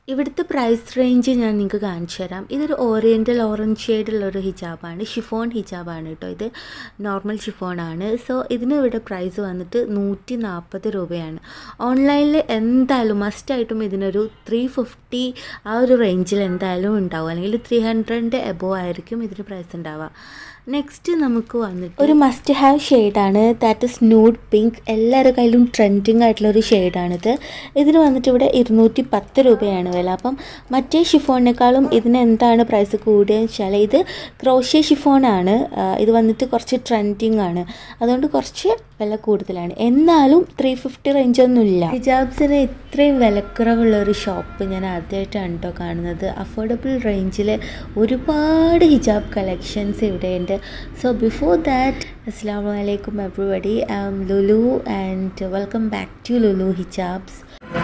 ഇവിടുത്തെ price range ഞാൻ നിങ്ങൾക്ക് കാണിച്ചു തരാം ഇതൊരു ഓറിയൻ്റൽ ഓറഞ്ച് ഷെയ്ഡുള്ള ഒരു ഹിജാബാണ് ഷിഫോൺ ഹിജാബാണ് കേട്ടോ ഇത് നോർമൽ ഷിഫോണാണ് സോ ഇതിന് ഇവിടെ പ്രൈസ് വന്നിട്ട് നൂറ്റി നാൽപ്പത് രൂപയാണ് ഓൺലൈനിൽ എന്തായാലും മസ്റ്റായിട്ടും ഇതിനൊരു ത്രീ ഫിഫ്റ്റി ആ ഒരു റേഞ്ചിൽ എന്തായാലും ഉണ്ടാവും അല്ലെങ്കിൽ ത്രീ ഹൺഡ്രഡിൻ്റെ എബോവ് ആയിരിക്കും ഇതിന് പ്രൈസ് ഉണ്ടാവുക നെക്സ്റ്റ് നമുക്ക് വന്നിട്ട് ഒരു മസ്റ്റ് ഹാവ് ഷെയ്ഡാണ് ദാറ്റ് ഇസ് ന്യൂഡ് പിങ്ക് എല്ലാവരുടെ കയ്യിലും ട്രെൻഡിങ് ആയിട്ടുള്ള ഒരു ഷെയ്ഡാണിത് ഇതിന് വന്നിട്ട് ഇവിടെ ഇരുന്നൂറ്റി പത്ത് രൂപയാണ് വില അപ്പം മറ്റേ ഷിഫോണിനേക്കാളും ഇതിന് എന്താണ് പ്രൈസ് കൂടിയതെന്ന് വെച്ചാൽ ഇത് ക്രോഷ്യ ഷിഫോണാണ് ഇത് വന്നിട്ട് കുറച്ച് ട്രെൻഡിങ് ആണ് അതുകൊണ്ട് കുറച്ച് വില കൂടുതലാണ് എന്നാലും ത്രീ ഫിഫ്റ്റി റേഞ്ച് ഒന്നുമില്ല ഹിജാബ്സിന് ഇത്രയും വിലക്കുറവുള്ള ഒരു ഷോപ്പ് ഞാൻ ആദ്യമായിട്ടാണ് കേട്ടോ കാണുന്നത് അഫോർഡബിൾ റേഞ്ചിൽ ഒരുപാട് ഹിജാബ് കളക്ഷൻസ് ഇവിടെയുണ്ട് സോ ബിഫോർ ദാറ്റ് അസ്സാം വലൈക്കും everybody I am Lulu and welcome back to Lulu hijabs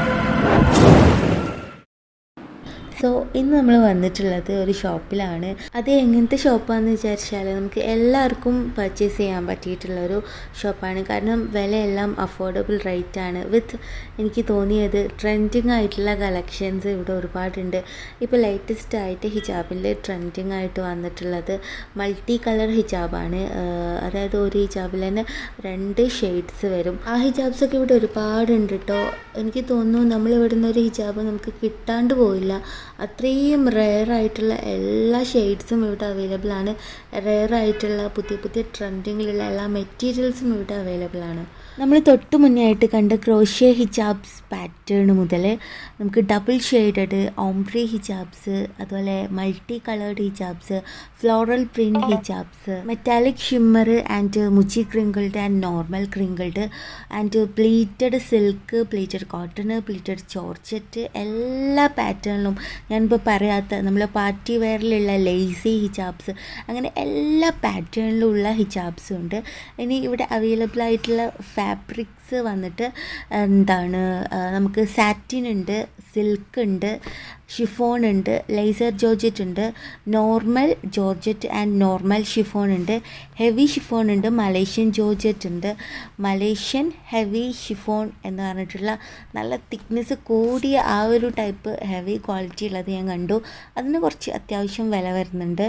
so ഇന്ന് നമ്മൾ വന്നിട്ടുള്ളത് ഒരു ഷോപ്പിലാണ് അത് എങ്ങനത്തെ ഷോപ്പാണെന്ന് വിചാരിച്ചാൽ നമുക്ക് എല്ലാവർക്കും പർച്ചേസ് ചെയ്യാൻ പറ്റിയിട്ടുള്ള ഒരു ഷോപ്പാണ് കാരണം വിലയെല്ലാം അഫോർഡബിൾ റേറ്റ് ആണ് വിത്ത് എനിക്ക് തോന്നിയത് ട്രെൻഡിങ് ആയിട്ടുള്ള കളക്ഷൻസ് ഇവിടെ ഒരുപാടുണ്ട് ഇപ്പോൾ ലേറ്റസ്റ്റ് ആയിട്ട് ഹിജാബിൽ ട്രെൻഡിങ് ആയിട്ട് വന്നിട്ടുള്ളത് മൾട്ടി കളർ ഹിജാബാണ് അതായത് ഒരു ഹിജാബിൽ തന്നെ രണ്ട് ഷെയ്ഡ്സ് വരും ആ ഹിജാബ്സൊക്കെ ഇവിടെ ഒരുപാടുണ്ട് കേട്ടോ എനിക്ക് തോന്നുന്നു നമ്മൾ ഇവിടുന്ന് ഒരു ഹിജാബ് നമുക്ക് കിട്ടാണ്ട് പോയില്ല അത്രയും റെയർ ആയിട്ടുള്ള എല്ലാ ഷെയ്ഡ്സും ഇവിടെ അവൈലബിൾ ആണ് റെയർ ആയിട്ടുള്ള പുതിയ പുതിയ ട്രെൻഡിങ്ങിലുള്ള എല്ലാ മെറ്റീരിയൽസും ഇവിടെ അവൈലബിൾ ആണ് നമ്മൾ തൊട്ട് മുന്നേ ആയിട്ട് കണ്ട ക്രോഷ്യ ഹിജാബ്സ് പാറ്റേൺ മുതൽ നമുക്ക് ഡബിൾ ഷെയ്ഡഡ് ഓംബ്രി ഹിജാബ്സ് അതുപോലെ multi coloured hijabs floral print hijabs metallic shimmer and മുച്ചി crinkled and normal crinkled and pleated silk pleated cotton pleated ചോർച്ചറ്റ് എല്ലാ പാറ്റേണിലും ഞാനിപ്പോൾ പറയാത്ത നമ്മൾ പാർട്ടി വെയറിലുള്ള ലേസി ഹിജാബ്സ് അങ്ങനെ എല്ലാ പാറ്റേണിലുള്ള ഹിജാബ്സും ഉണ്ട് ഇനി ഇവിടെ അവൈലബിൾ ആയിട്ടുള്ള ഫാബ്രിക്സ് വന്നിട്ട് എന്താണ് നമുക്ക് സാറ്റിൻ ഉണ്ട് സിൽക്ക് ഉണ്ട് ഷിഫോൺ ഉണ്ട് ലേസർ ജോർജറ്റ് ഉണ്ട് normal georgette and normal chiffon ഉണ്ട് ഹെവി ഷിഫോൺ ഉണ്ട് മലേഷ്യൻ ജോർജറ്റ് ഉണ്ട് മലേഷ്യൻ ഹെവി ഷിഫോൺ എന്ന് പറഞ്ഞിട്ടുള്ള നല്ല തിക്നെസ് കൂടിയ ആ ഒരു ടൈപ്പ് ഹെവി ക്വാളിറ്റി ഉള്ളത് ഞാൻ കണ്ടു അതിന് കുറച്ച് അത്യാവശ്യം വില വരുന്നുണ്ട്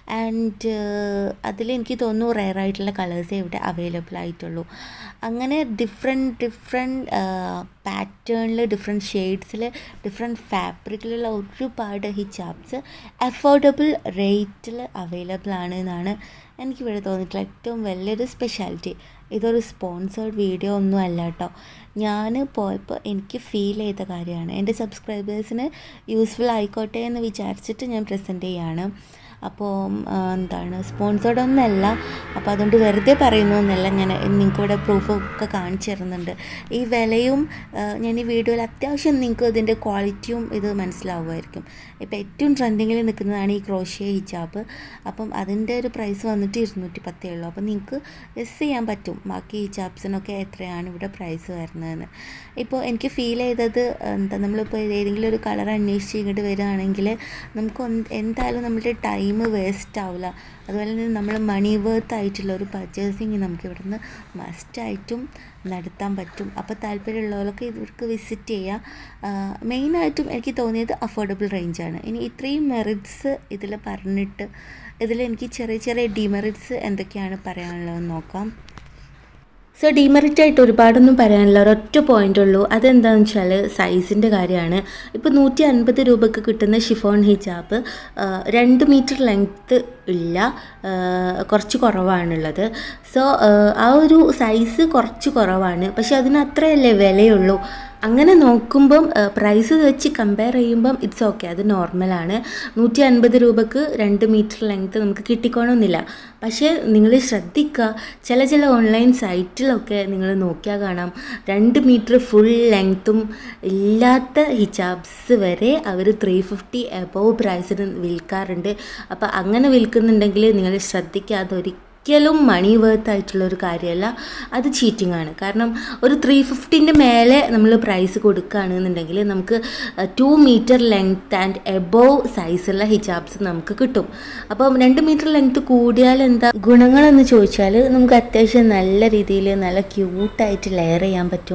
ആൻഡ് അതിൽ എനിക്ക് തോന്നുന്നു റെയർ ആയിട്ടുള്ള കളേഴ്സേ ഇവിടെ അവൈലബിൾ ആയിട്ടുള്ളൂ അങ്ങനെ ഡിഫറെൻറ്റ് ഡിഫറെൻറ്റ് പാറ്റേണിൽ ഡിഫറെൻറ്റ് ഷെയ്ഡ്സിൽ ഡിഫറെൻറ്റ് ഫാബ്രിക്കിലുള്ള ഒരുപാട് ഹിജാബ്സ് അഫോർഡബിൾ റേറ്റിൽ അവൈലബിൾ ആണ് എന്നാണ് എനിക്കിവിടെ തോന്നിയിട്ടുള്ള ഏറ്റവും വലിയൊരു സ്പെഷ്യാലിറ്റി ഇതൊരു സ്പോൺസേർഡ് വീഡിയോ ഒന്നും അല്ല കേട്ടോ ഞാൻ പോയപ്പോൾ എനിക്ക് ഫീൽ ചെയ്ത കാര്യമാണ് എൻ്റെ സബ്സ്ക്രൈബേഴ്സിന് യൂസ്ഫുൾ ആയിക്കോട്ടെ എന്ന് വിചാരിച്ചിട്ട് ഞാൻ പ്രസൻറ്റ് ചെയ്യാണ് അപ്പോൾ എന്താണ് സ്പോൺസേർഡ് ഒന്നല്ല അപ്പോൾ അതുകൊണ്ട് വെറുതെ പറയുന്നു എന്നല്ല ഞാൻ നിങ്ങൾക്ക് ഇവിടെ പ്രൂഫൊക്കെ കാണിച്ചു തരുന്നുണ്ട് ഈ വിലയും ഞാൻ ഈ വീഡിയോയിൽ അത്യാവശ്യം നിങ്ങൾക്ക് ഇതിൻ്റെ ക്വാളിറ്റിയും ഇത് മനസ്സിലാവുമായിരിക്കും ഇപ്പോൾ ഏറ്റവും ട്രെൻഡിങ്ങിൽ നിൽക്കുന്നതാണ് ഈ ക്രോഷ്യ ഹിജാബ് അപ്പം അതിൻ്റെ ഒരു പ്രൈസ് വന്നിട്ട് ഇരുന്നൂറ്റി പത്തേ ഉള്ളൂ അപ്പം നിങ്ങൾക്ക് ഗസ് ചെയ്യാൻ പറ്റും ബാക്കി ഹിജാബ്സിനൊക്കെ എത്രയാണ് ഇവിടെ പ്രൈസ് വരുന്നതെന്ന് ഇപ്പോൾ എനിക്ക് ഫീൽ ചെയ്തത് എന്താ നമ്മളിപ്പോൾ ഏതെങ്കിലും ഒരു കളർ അന്വേഷിച്ച് ഇങ്ങോട്ട് വരികയാണെങ്കിൽ നമുക്ക് എന്തായാലും നമ്മുടെ ടൈം വേസ്റ്റ് ആവില്ല അതുപോലെ തന്നെ നമ്മൾ മണി വേർത്ത് ആയിട്ടുള്ള ഒരു പർച്ചേസിങ് നമുക്ക് ഇവിടുന്ന് മസ്റ്റായിട്ടും നടത്താൻ പറ്റും അപ്പോൾ താല്പര്യമുള്ളവരൊക്കെ ഇവർക്ക് വിസിറ്റ് ചെയ്യുക മെയിനായിട്ടും എനിക്ക് തോന്നിയത് അഫോർഡബിൾ റേഞ്ചാണ് ഇനി ഇത്രയും മെറിറ്റ്സ് ഇതിൽ പറഞ്ഞിട്ട് ഇതിൽ എനിക്ക് ചെറിയ ചെറിയ ഡിമെറിറ്റ്സ് എന്തൊക്കെയാണ് പറയാനുള്ളതെന്ന് നോക്കാം സോ ഡിമെറിറ്റ് ആയിട്ട് ഒരുപാടൊന്നും പറയാനില്ല ഒരൊറ്റ പോയിന്റ് ഉള്ളൂ അതെന്താണെന്ന് വെച്ചാൽ സൈസിൻ്റെ കാര്യമാണ് ഇപ്പോൾ നൂറ്റി അൻപത് രൂപക്ക് കിട്ടുന്ന ഷിഫോൺ ഹിജാബ് രണ്ട് മീറ്റർ ലെങ്ത്ത് ഇല്ല കുറച്ച് കുറവാണുള്ളത് സോ ആ ഒരു സൈസ് കുറച്ച് കുറവാണ് പക്ഷെ അതിന് അത്രയല്ലേ വിലയുള്ളൂ അങ്ങനെ നോക്കുമ്പം പ്രൈസ് വെച്ച് കമ്പയർ ചെയ്യുമ്പം ഇറ്റ്സ് ഓക്കെ അത് നോർമലാണ് നൂറ്റി അൻപത് രൂപക്ക് രണ്ട് മീറ്റർ ലെങ്ത്ത് നമുക്ക് കിട്ടിക്കോണമെന്നില്ല പക്ഷേ നിങ്ങൾ ശ്രദ്ധിക്കുക ചില ചില ഓൺലൈൻ സൈറ്റിലൊക്കെ നിങ്ങൾ നോക്കിയാൽ കാണാം രണ്ട് മീറ്റർ ഫുൾ ലെങ്ത്തും ഇല്ലാത്ത ഹിജാബ്സ് വരെ അവർ ത്രീ ഫിഫ്റ്റി എബോവ് പ്രൈസിന് വിൽക്കാറുണ്ട് അപ്പോൾ അങ്ങനെ വിൽക്കുന്നുണ്ടെങ്കിൽ നിങ്ങൾ ശ്രദ്ധിക്കുക അതൊരിക്കലും ഒരിക്കലും മണി വേർത്ത് ആയിട്ടുള്ള ഒരു കാര്യമല്ല അത് ചീറ്റിംഗ് ആണ് കാരണം ഒരു ത്രീ ഫിഫ്റ്റിൻ്റെ മേലെ നമ്മൾ പ്രൈസ് കൊടുക്കുകയാണെന്നുണ്ടെങ്കിൽ നമുക്ക് two metre length and above സൈസുള്ള ഹിജാബ്സ് നമുക്ക് കിട്ടും അപ്പം രണ്ട് മീറ്റർ ലെങ്ത് കൂടിയാൽ എന്താ ഗുണങ്ങളെന്ന് ചോദിച്ചാൽ നമുക്ക് അത്യാവശ്യം നല്ല രീതിയിൽ നല്ല ക്യൂട്ടായിട്ട് ലെയർ ചെയ്യാൻ പറ്റും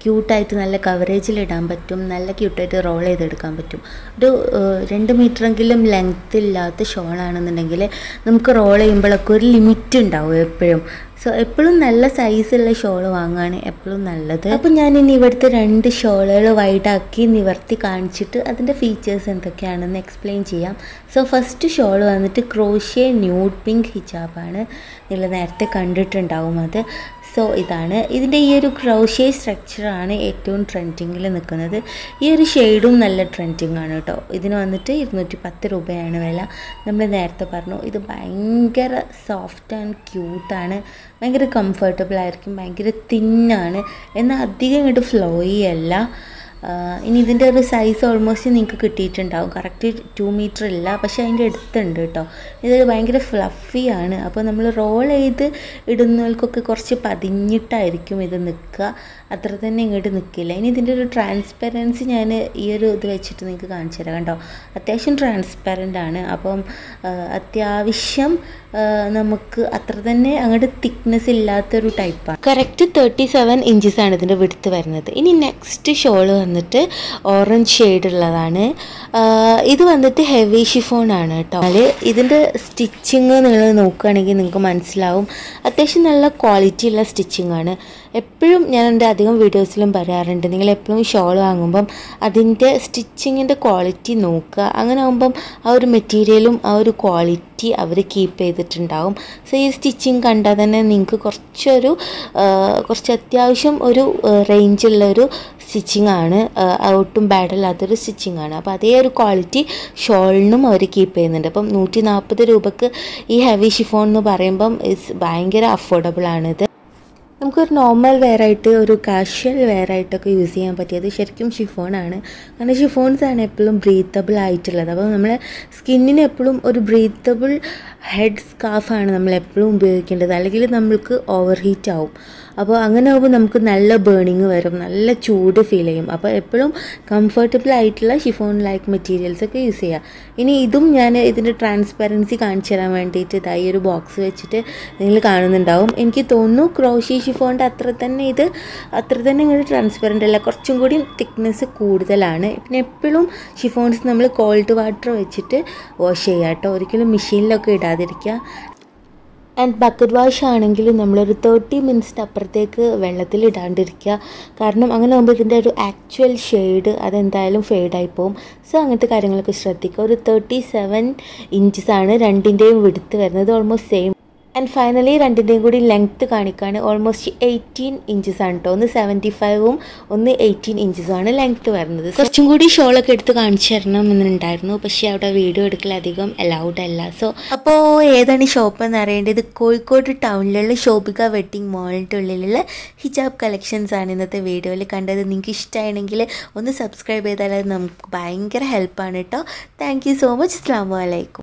ക്യൂട്ടായിട്ട് നല്ല കവറേജിൽ ഇടാൻ പറ്റും നല്ല ക്യൂട്ടായിട്ട് റോൾ ചെയ്തെടുക്കാൻ പറ്റും ഒരു ഏഹ്, രണ്ട് മീറ്ററെങ്കിലും ലെങ്ത് ഇല്ലാത്ത ഷോളാണെന്നുണ്ടെങ്കിൽ നമുക്ക് റോൾ ചെയ്യുമ്പോഴൊക്കെ ഒരു ലിമിറ്റ് ഉണ്ടാവും എപ്പോഴും സോ എപ്പോഴും നല്ല സൈസുള്ള ഷോൾ വാങ്ങുകയാണ് എപ്പോഴും നല്ലത് അപ്പോൾ ഞാൻ ഇനി ഇവിടുത്തെ രണ്ട് ഷോളുകൾ വൈഡാക്കി നിവർത്തി കാണിച്ചിട്ട് അതിൻ്റെ ഫീച്ചേഴ്സ് എന്തൊക്കെയാണെന്ന് എക്സ്പ്ലെയിൻ ചെയ്യാം സോ ഫസ്റ്റ് ഷോൾ വന്നിട്ട് ക്രോഷ്യ ന്യൂഡ് പിങ്ക് ഹിജാബാണ് നിങ്ങൾ നേരത്തെ കണ്ടിട്ടുണ്ടാവും അത് സോ ഇതാണ് ഇതിൻ്റെ ഈ ഒരു ക്രോഷ്യ സ്ട്രക്ചറാണ് ഏറ്റവും ട്രെൻഡിങ്ങിൽ നിൽക്കുന്നത് ഈ ഒരു ഷെയ്ഡും നല്ല ട്രെൻഡിങ് ആണ് കേട്ടോ ഇതിന് വന്നിട്ട് ഇരുന്നൂറ്റി പത്ത് രൂപയാണ് വില നമ്മൾ നേരത്തെ പറഞ്ഞു ഇത് ഭയങ്കര സോഫ്റ്റ് ആൻഡ് ക്യൂട്ടാണ് ഭയങ്കര കംഫർട്ടബിൾ ആയിരിക്കും ഭയങ്കര തിന്നാണ് എന്നാൽ അധികം ഇങ്ങോട്ട് ഫ്ലോയി അല്ല ആഹ് ഇനി ഇതിൻ്റെ ഒരു സൈസ് ഓൾമോസ്റ്റ് നിങ്ങൾക്ക് കിട്ടിയിട്ടുണ്ടാവും കറക്റ്റ് ടു മീറ്റർ ഇല്ല പക്ഷേ അതിൻ്റെ അടുത്തുണ്ട് കേട്ടോ ഇത് ഭയങ്കര ഫ്ലഫി ആണ് അപ്പോൾ നമ്മൾ റോൾ ചെയ്ത് ഇടുന്നവർക്കൊക്കെ കുറച്ച് പതിഞ്ഞിട്ടായിരിക്കും ഇത് നിൽക്കുക അത്ര തന്നെ ഇങ്ങോട്ട് നിൽക്കില്ല ഇനി ഇതിൻ്റെ ഒരു ട്രാൻസ്പെറൻസി ഞാൻ ഈ ഒരു ഇത് വെച്ചിട്ട് നിങ്ങൾക്ക് കാണിച്ചു തരാം കേട്ടോ അത്യാവശ്യം ട്രാൻസ്പെറൻ്റ് ആണ് അപ്പം ആഹ് അത്യാവശ്യം ആഹ് നമുക്ക് അത്ര തന്നെ അങ്ങോട്ട് തിക്നെസ് ഇല്ലാത്തൊരു ടൈപ്പാണ് കറക്റ്റ് തേർട്ടി സെവൻ ഇഞ്ചസ് ആണ് ഇതിൻ്റെ വിടുത്ത് വരുന്നത് ഇനി നെക്സ്റ്റ് ഷോള് വന്നിട്ട് ഓറഞ്ച് ഷെയ്ഡ് ഉള്ളതാണ് ആഹ് ഇത് വന്നിട്ട് ഹെവി ഷിഫോൺ ആണ് കേട്ടോ അത് ഇതിൻ്റെ സ്റ്റിച്ചിങ് നിങ്ങൾ നോക്കുകയാണെങ്കിൽ നിങ്ങൾക്ക് മനസ്സിലാവും അത്യാവശ്യം നല്ല ക്വാളിറ്റി ഉള്ള സ്റ്റിച്ചിങ് ആണ് എപ്പോഴും ഞാൻ എൻ്റെ അധികം വീഡിയോസിലും പറയാറുണ്ട് നിങ്ങൾ എപ്പോഴും ഷോൾ വാങ്ങുമ്പം അതിൻ്റെ സ്റ്റിച്ചിങ്ങിൻ്റെ ക്വാളിറ്റി നോക്കുക അങ്ങനെ ആകുമ്പം ആ ഒരു മെറ്റീരിയലും ആ ഒരു ക്വാളിറ്റി അവർ കീപ്പ് ചെയ്തിട്ടുണ്ടാവും സോ ഈ സ്റ്റിച്ചിങ് കണ്ടാൽ തന്നെ നിങ്ങൾക്ക് കുറച്ചൊരു ആ, കുറച്ച് അത്യാവശ്യം ഒരു റേഞ്ചുള്ള ഒരു സ്റ്റിച്ചിങ് ആണ് ആ, ഒട്ടും ബാഡല്ലാത്തൊരു സ്റ്റിച്ചിങ് ആണ് അപ്പോൾ അതേ ഒരു ക്വാളിറ്റി ഷോളിനും അവർ കീപ്പ് ചെയ്യുന്നുണ്ട് അപ്പം നൂറ്റി നാൽപ്പത് രൂപക്ക് ഈ ഹെവി ഷിഫോൺ എന്ന് പറയുമ്പം ഇസ് ഭയങ്കര അഫോർഡബിൾ ആണിത് നമുക്കൊരു നോർമൽ വെയർ ആയിട്ട് ഒരു കാഷ്വൽ വെയർ ആയിട്ടൊക്കെ യൂസ് ചെയ്യാൻ പറ്റിയത് ശരിക്കും ഷിഫോണാണ് കാരണം ഷിഫോൺസ് ആണ് എപ്പോഴും ബ്രീത്തബിൾ ആയിട്ടുള്ളത് അപ്പോൾ നമ്മളെ സ്കിന്നിന് എപ്പോഴും ഒരു ബ്രീത്തബിൾ ഹെഡ് സ്കാർഫാണ് നമ്മൾ എപ്പോഴും ഉപയോഗിക്കേണ്ടത് അല്ലെങ്കിൽ നമ്മൾക്ക് ഓവർ ഹീറ്റ് ആവും അപ്പോൾ അങ്ങനെ ആകുമ്പോൾ നമുക്ക് നല്ല ബേണിങ് വരും നല്ല ചൂട് ഫീൽ ചെയ്യും അപ്പോൾ എപ്പോഴും കംഫർട്ടബിൾ ആയിട്ടുള്ള ഷിഫോൺ ലൈക്ക് മെറ്റീരിയൽസ് ഒക്കെ യൂസ് ചെയ്യുക ഇനി ഇതും ഞാൻ ഇതിൻ്റെ ട്രാൻസ്പെറൻസി കാണിച്ചു തരാൻ വേണ്ടിയിട്ട് ഇതായി ഒരു ബോക്സ് വെച്ചിട്ട് നിങ്ങൾ കാണുന്നുണ്ടാവും എനിക്ക് തോന്നുന്നു ക്രോഷി ഷിഫോണിൻ്റെ അത്ര തന്നെ ഇത് അത്ര തന്നെ ഇങ്ങോട്ട് ട്രാൻസ്പെറൻ്റ് അല്ല കുറച്ചും കൂടി തിക്നെസ് കൂടുതലാണ് പിന്നെ എപ്പോഴും ഷിഫോൺസ് നമ്മൾ കോൾഡ് വാട്ടർ വെച്ചിട്ട് വാഷ് ചെയ്യുക കേട്ടോ ഒരിക്കലും മെഷീനിലൊക്കെ ഇടാതിരിക്കുക ആൻഡ് ബക്കറ്റ് വാഷ് ആണെങ്കിലും നമ്മളൊരു തേർട്ടി മിനിറ്റ്സിൻ്റെ അപ്പുറത്തേക്ക് വെള്ളത്തിൽ ഇടാണ്ടിരിക്കുക കാരണം അങ്ങനെ ആകുമ്പോൾ ഇതിൻ്റെ ഒരു ആക്ച്വൽ ഷെയ്ഡ് അതെന്തായാലും ഫെയ്ഡായി പോകും സോ അങ്ങനത്തെ കാര്യങ്ങളൊക്കെ ശ്രദ്ധിക്കുക ഒരു തേർട്ടി സെവൻ ഇഞ്ചസ് ആണ് രണ്ടിൻ്റെയും വിടുത്ത് വരുന്നത് ഓൾമോസ്റ്റ് സെയിം ആൻഡ് ഫൈനലി രണ്ടിൻ്റെയും കൂടി ലെങ്ത്ത് കാണിക്കുകയാണ് ഓൾമോസ്റ്റ് എയ്റ്റീൻ ഇഞ്ചസ് ആണ് കേട്ടോ ഒന്ന് സെവൻറ്റി ഫൈവും ഒന്ന് എയ്റ്റീൻ ഇഞ്ചസും ആണ് ലെങ്ത്ത് വരുന്നത് കുറച്ചും കൂടി ഷോളൊക്കെ എടുത്ത് കാണിച്ചു തരണം എന്നുണ്ടായിരുന്നു പക്ഷേ അവിടെ വീഡിയോ എടുക്കൽ അധികം അലൗഡ് അല്ല സോ അപ്പോൾ ഏതാണ് ഈ ഷോപ്പ് എന്ന് അറിയേണ്ടത് ഇത് കോഴിക്കോട് ടൗണിലുള്ള ഷോപ്പിക വെഡ്ഡിങ് മാളിൻ്റെ ഉള്ളിലുള്ള ഹിജാബ് കളക്ഷൻസ് ആണ് ഇന്നത്തെ വീഡിയോയിൽ കണ്ടത് നിങ്ങൾക്ക് ഇഷ്ടമാണെങ്കിൽ ഒന്ന് സബ്സ്ക്രൈബ് ചെയ്താൽ അത് നമുക്ക് ഭയങ്കര ഹെൽപ്പാണ് കേട്ടോ താങ്ക് യു സോ മച്ച് അസ്സാം വലൈക്കും